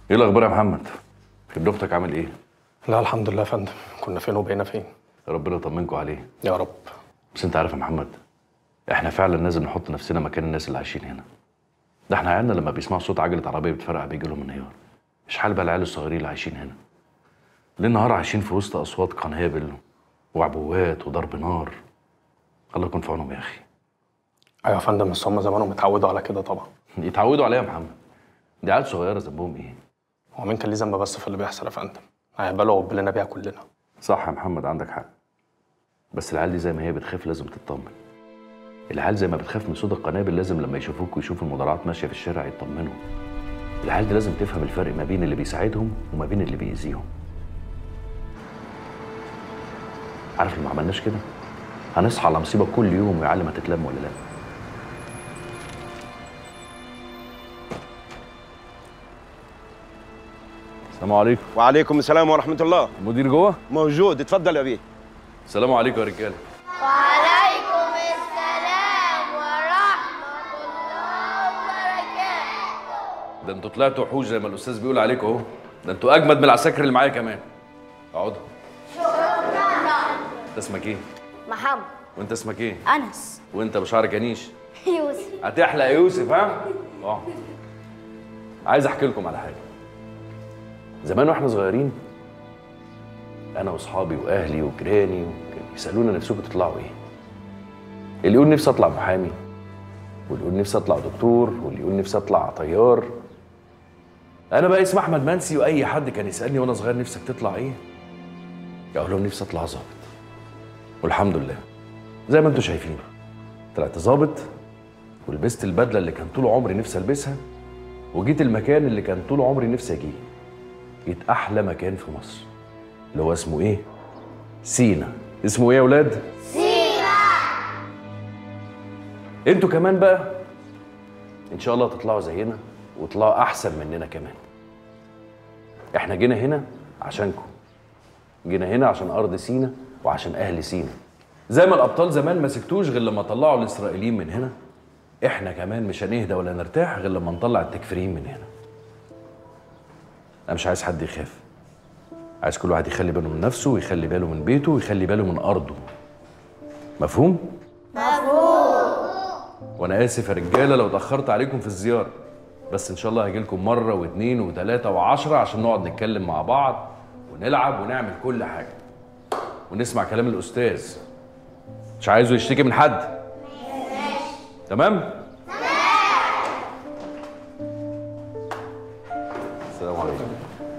ايه الاخبار يا محمد ابن اختك عامل ايه لا الحمد لله يا فندم كنا فين وبقينا فين ربنا يطمنكم عليه يا رب بس انت عارف يا محمد احنا فعلا لازم نحط نفسنا مكان الناس اللي عايشين هنا ده احنا عيالنا لما بيسمعوا صوت عجله عربيه بتفرقع بيجي لهم انهيار مش حال بقى العيال الصغيرين اللي عايشين هنا ليل نهار عايشين في وسط اصوات قنابل وعبوات وضرب نار الله يكون في عونهم يا اخي ايوه يا فندم بس هم زمانهم اتعودوا على كده طبعا يتعودوا عليها يا محمد دي عيال صغيره ذنبهم ايه هو مين كان ليه ذنب بس في اللي بيحصل يا فندم هيقبلوا وقبلنا بيها كلنا صح يا محمد عندك حق بس العيال دي زي ما هي بتخاف لازم تطمن العيال زي ما بتخاف من صوت القنابل لازم لما يشوفوك ويشوفوا المدرعات ماشيه في الشارع يطمنوا العيال دي لازم تفهم الفرق ما بين اللي بيساعدهم وما بين اللي بيأذيهم عارف لو ما عملناش كده هنصحى على مصيبه كل يوم ويا عالم هتتلم ولا لا السلام عليكم وعليكم السلام ورحمة الله المدير جوه موجود اتفضل يا بيه السلام عليكم يا رجاله وعليكم السلام ورحمة الله وبركاته ده انتوا طلعتوا وحوش زي ما الاستاذ بيقول عليكم اهو ده انتوا اجمد من العساكر اللي معايا كمان اقعدوا انت اسمك ايه محمد وانت اسمك ايه أنس وانت بشعرك انيش يوسف هتحلق يا يوسف ها اه عايز احكي لكم على حاجه زمان واحنا صغيرين انا واصحابي واهلي وجيراني كانوا يسالونا نفسكم تطلعوا ايه اللي يقول نفسي اطلع محامي واللي يقول نفسي اطلع دكتور واللي يقول نفسي اطلع طيار انا بقى اسمي احمد منسي واي حد كان يسالني وانا صغير نفسك تطلع ايه اقول لهم نفسي اطلع ظابط والحمد لله زي ما انتم شايفين طلعت ظابط ولبست البدله اللي كان طول عمري نفسي البسها وجيت المكان اللي كان طول عمري نفسي اجيه جيت احلى مكان في مصر اللي هو اسمه ايه سينا اسمه ايه يا ولاد سينا انتوا كمان بقى ان شاء الله تطلعوا زينا وتطلعوا احسن مننا كمان احنا جينا هنا عشانكم جينا هنا عشان ارض سينا وعشان اهل سينا زي ما الابطال زمان ما سكتوش غير لما طلعوا الاسرائيليين من هنا احنا كمان مش هنهدى ولا نرتاح غير لما نطلع التكفيريين من هنا انا مش عايز حد يخاف عايز كل واحد يخلي باله من نفسه ويخلي باله من بيته ويخلي باله من ارضه مفهوم مفهوم وانا اسف يا رجاله لو اتاخرت عليكم في الزياره بس ان شاء الله هاجي لكم مره واثنين وثلاثه وعشرة عشان نقعد نتكلم مع بعض ونلعب ونعمل كل حاجه ونسمع كلام الاستاذ مش عايزه يشتكي من حد تمام السلام عليكم